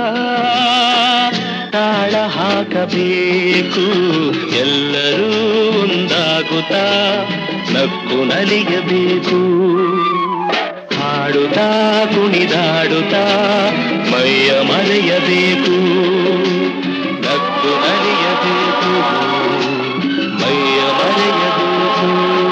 ತಾಳ ಹಾಕಬೇಕು ಎಲ್ಲರೂ ಒಂದಾಗುತ್ತಾ ನಕ್ಕು ನಲಿಯಬೇಕು ಹಾಡುತ್ತಾ ಕುಣಿದಾಡುತ್ತಾ ಮೈಯ ಮರೆಯಬೇಕು ನಕ್ಕು ನಲಿಯಬೇಕು ಮೈಯ ಮರೆಯಬೇಕು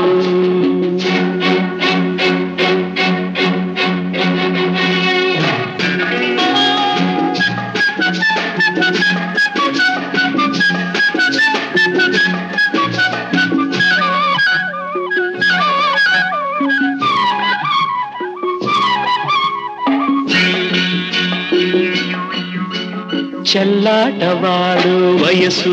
ಚೆಲ್ಲಾಟವಾಡು ವಯಸ್ಸು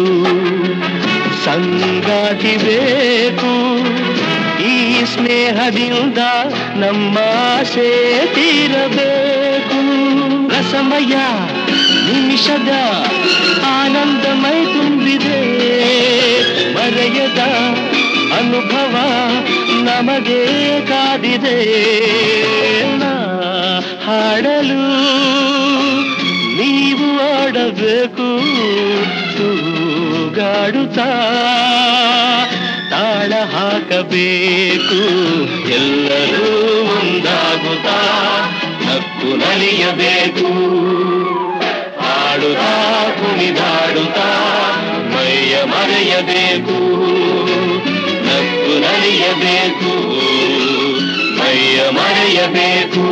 ಸಂಗಾತಿ ಬೇಕು ಈ ಸ್ನೇಹದಿಂದ ನಮ್ಮ ಆಸೆ ತೀರಬೇಕು ರಸಮಯ ನಿಮಿಷದ ಆನಂದಮೈ ತುಂಬಿದೆ ಮರೆಯದ ಅನುಭವ ನಮಗೆ ಕಾದಿದೆ ನಾ ಹಾಡಲು ನೀವು ಆಡಬೇಕು ತೂಗಾಡುತ್ತಾ ತಾಳ ಹಾಕಬೇಕು ಎಲ್ಲರೂ ಒಂದಾಗುತ್ತಾ ನಕ್ಕು ನಲಿಯಬೇಕು ಹಾಡುತ್ತಾ ಕುಣಿದಾಡುತ್ತಾ ಮೈಯ ಮರೆಯಬೇಕು ನಕ್ಕು ನಲಿಯಬೇಕು ಮೈಯ ಮರೆಯಬೇಕು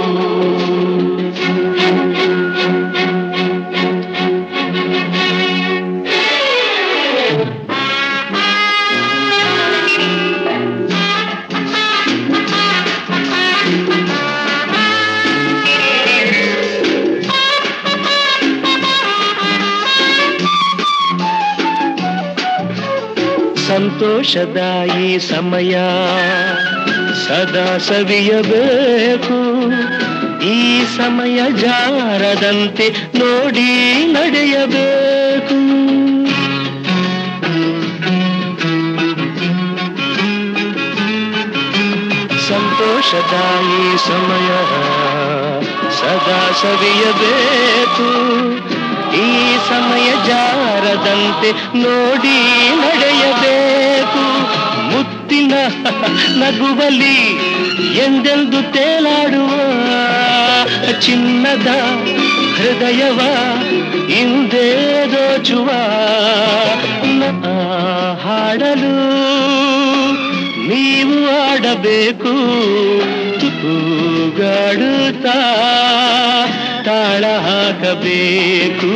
ಸಂತೋಷದ ಈ ಸಮಯ ಸದಾ ಸವಿಯಬೇಕು ಈ ಸಮಯ ಜಾರದಂತೆ ನೋಡಿ ನಡೆಯಬೇಕು ಸಂತೋಷದ ಈ ಸಮಯ ಸದಾ ಸವಿಯಬೇಕು ಈ ಸಮಯ ಜಾರದಂತೆ ನೋಡಿ ನಡೆಯಬೇಕು ಮುತ್ತಿನ ನಗುವಲಿ ಎಂದೆಂದು ತೇಲಾಡುವ ಚಿನ್ನದ ಹೃದಯವ ಹಿಂದೆ ದೋಚುವ ನಾ ಹಾಡಲು ನೀವು ಆಡಬೇಕು ತೂಗಾಡುತ್ತಾ ತಾಳ ಹಾಕಬೇಕು